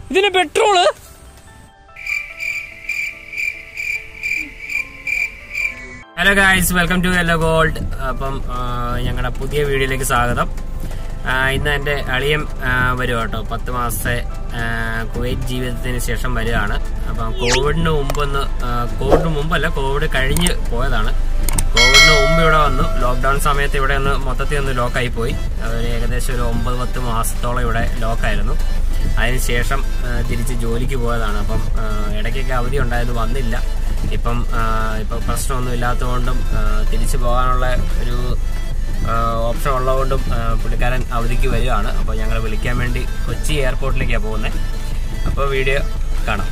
ഇതിന് petrol hello guys welcome to yellow gold അപ്പം ഞങ്ങളുടെ പുതിയ വീഡിയോയിലേക്ക് സ്വാഗതം ആ, ഇന്ന് എൻ്റെ അളിയൻ ആ, വരും കേട്ടോ പത്ത് മാസത്തെ ആ, കുവൈറ്റ് ജീവിതത്തിന് ശേഷം വരികയാണ് അപ്പം കോവിഡിന് മുമ്പൊന്ന് ആ, കോവിഡിന് മുമ്പല്ല കോവിഡ് കഴിഞ്ഞ് പോയതാണ് കോവിഡിന് മുമ്പ് ഇവിടെ വന്നു ലോക്ക്ഡൌൺ സമയത്ത് ഇവിടെ ഒന്ന് മൊത്തത്തിൽ ഒന്ന് ലോക്കായി പോയി ഒരു ഏകദേശം ഒരു ഒമ്പത് പത്ത് മാസത്തോളം ഇവിടെ ലോക്കായിരുന്നു അതിനുശേഷം ആ, തിരിച്ച് ജോലിക്ക് പോയതാണ് അപ്പം ആ, ഇടയ്ക്കൊക്കെ അവധി ഉണ്ടായത് വന്നില്ല ഇപ്പം ആ, ഇപ്പൊ പ്രശ്നമൊന്നും ഇല്ലാത്തതുകൊണ്ടും ആ, തിരിച്ചു പോകാനുള്ള ഒരു ആ, ഓപ്ഷൻ ഉള്ളതുകൊണ്ടും ആ, പുള്ളിക്കാരൻ അവധിക്ക് വരികയാണ് അപ്പോൾ ഞങ്ങൾ വിളിക്കാൻ വേണ്ടി കൊച്ചി എയർപോർട്ടിലേക്കാണ് പോകുന്നത് അപ്പോൾ വീഡിയോ കാണാം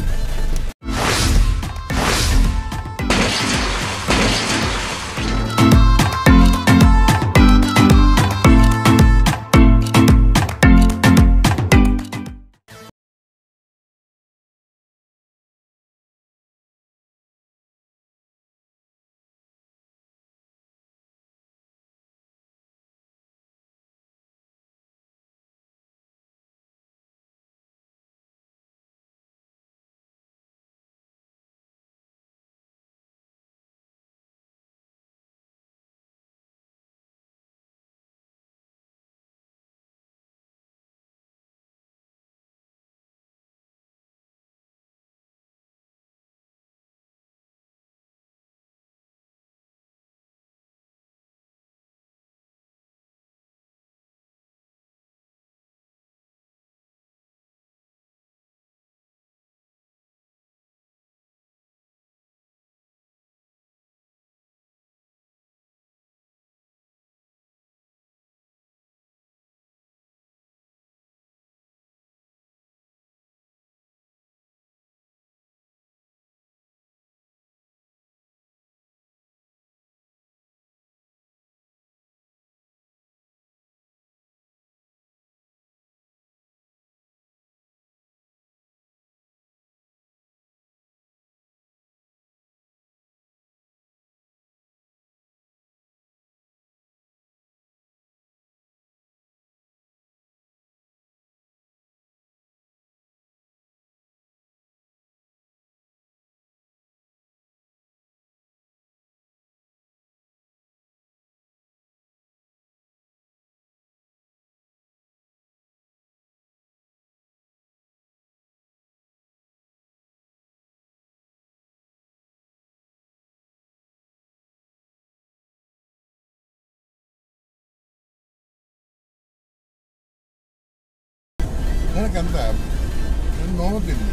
നിനക്കെന്താ നോക്കത്തില്ല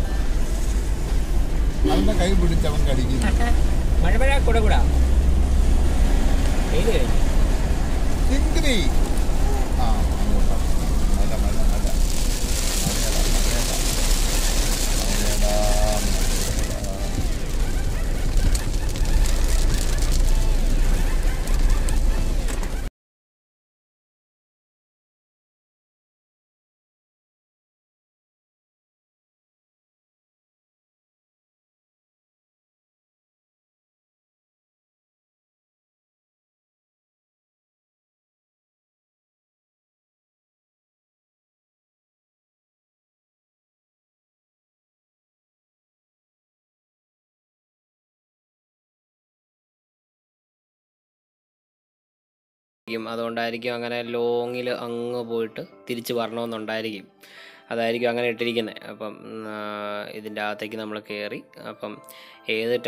അവന്റെ കൈ പിടിച്ച് അവൻ കടിക്കുന്നു മഴ മഴ കൂടെ കൂടാ വെയിൽ കഴിഞ്ഞു ചിങ്കിരി ആ അങ്ങോട്ടാ മഴ മഴ മഴ മഴയടാ മഴയടാ മഴയടാ മഴയടാ ആയിരിക്കും. അതുകൊണ്ടായിരിക്കും അങ്ങനെ ലോങ്ങിൽ അങ്ങ് പോയിട്ട് തിരിച്ച് വരണമെന്നുണ്ടായിരിക്കും അതായിരിക്കും അങ്ങനെ ഇട്ടിരിക്കുന്നത് അപ്പം ആ, ഇതിൻ്റെ അകത്തേക്ക് നമ്മൾ കയറി അപ്പം ഏത്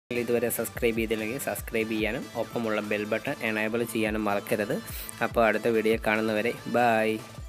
ഇതുവരെ സബ്സ്ക്രൈബ് ചെയ്തില്ലെങ്കിൽ സബ്സ്ക്രൈബ് ചെയ്യാനും ഒപ്പമുള്ള ബെൽ ബട്ടൺ എനേബിൾ ചെയ്യാനും മറക്കരുത് അപ്പോൾ അടുത്ത വീഡിയോ കാണുന്നവരെ ബായ്